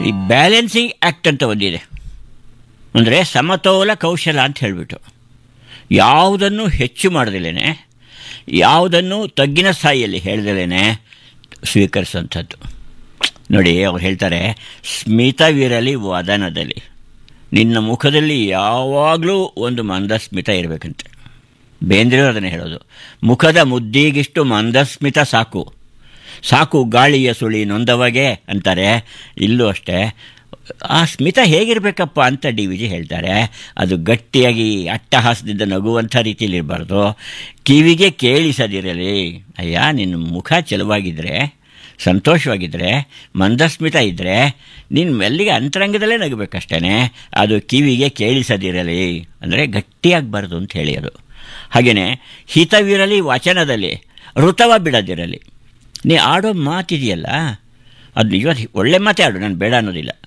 ಈ balancing act ಅಂತ ಒಂದಿದೆ ಅಂದರೆ ಸಮತೋಲ ಕೌಶಲ ಅಂತ ಹೇಳಿಬಿಟ್ಟು ಯಾವುದನ್ನು ಹೆಚ್ಚು ಮಾಡ್ದಲೇ ಯಾವುದನ್ನು ತಗ್ಗಿನ ಸ್ಥಾಯಿಯಲ್ಲಿ ಹೇಳ್ದಲೇ ಸ್ವೀಕರಿಸೋಂಥದ್ದು ನೋಡಿ ಅವ್ರು ಹೇಳ್ತಾರೆ ಸ್ಮಿತವಿರಲಿ ವದನದಲ್ಲಿ ನಿನ್ನ ಮುಖದಲ್ಲಿ ಯಾವಾಗಲೂ ಒಂದು ಮಂದಸ್ಮಿತ ಇರಬೇಕಂತೆ ಬೇಂದ್ರೆ ಅದನ್ನು ಹೇಳೋದು ಮುಖದ ಮುದ್ದಿಗಿಷ್ಟು ಮಂದಸ್ಮಿತ ಸಾಕು ಸಾಕು ಗಾಳಿಯ ಸುಳಿ ನೊಂದವಗೆ ಅಂತಾರೆ ಇಲ್ಲೂ ಅಷ್ಟೇ ಆ ಸ್ಮಿತ ಹೇಗಿರಬೇಕಪ್ಪ ಅಂತ ಡಿ ವಿ ಜಿ ಹೇಳ್ತಾರೆ ಅದು ಗಟ್ಟಿಯಾಗಿ ಅಟ್ಟಹಾಸದಿಂದ ನಗುವಂಥ ರೀತಿಯಲ್ಲಿ ಇರಬಾರ್ದು ಕಿವಿಗೆ ಕೇಳಿಸದಿರಲಿ ಅಯ್ಯ ನಿನ್ನ ಮುಖ ಚೆಲುವಾಗಿದ್ದರೆ ಸಂತೋಷವಾಗಿದ್ದರೆ ಮಂದಸ್ಮಿತ ಇದ್ದರೆ ನಿನ್ನ ಮೆಲ್ಲಿಗೆ ಅಂತರಂಗದಲ್ಲೇ ನಗಬೇಕಷ್ಟೇ ಅದು ಕಿವಿಗೆ ಕೇಳಿಸದಿರಲಿ ಅಂದರೆ ಗಟ್ಟಿಯಾಗಬಾರ್ದು ಅಂತ ಹೇಳಿ ಅದು ಹಾಗೆಯೇ ಹಿತವಿರಲಿ ವಚನದಲ್ಲಿ ಋತವ ಬಿಡದಿರಲಿ ನೀ ಆಡೋ ಮಾತಿದೆಯಲ್ಲ ಅದು ನಿಜವಾದ ಒಳ್ಳೆ ಮಾತೇ ಆಡು ನಾನು ಬೇಡ ಅನ್ನೋದಿಲ್ಲ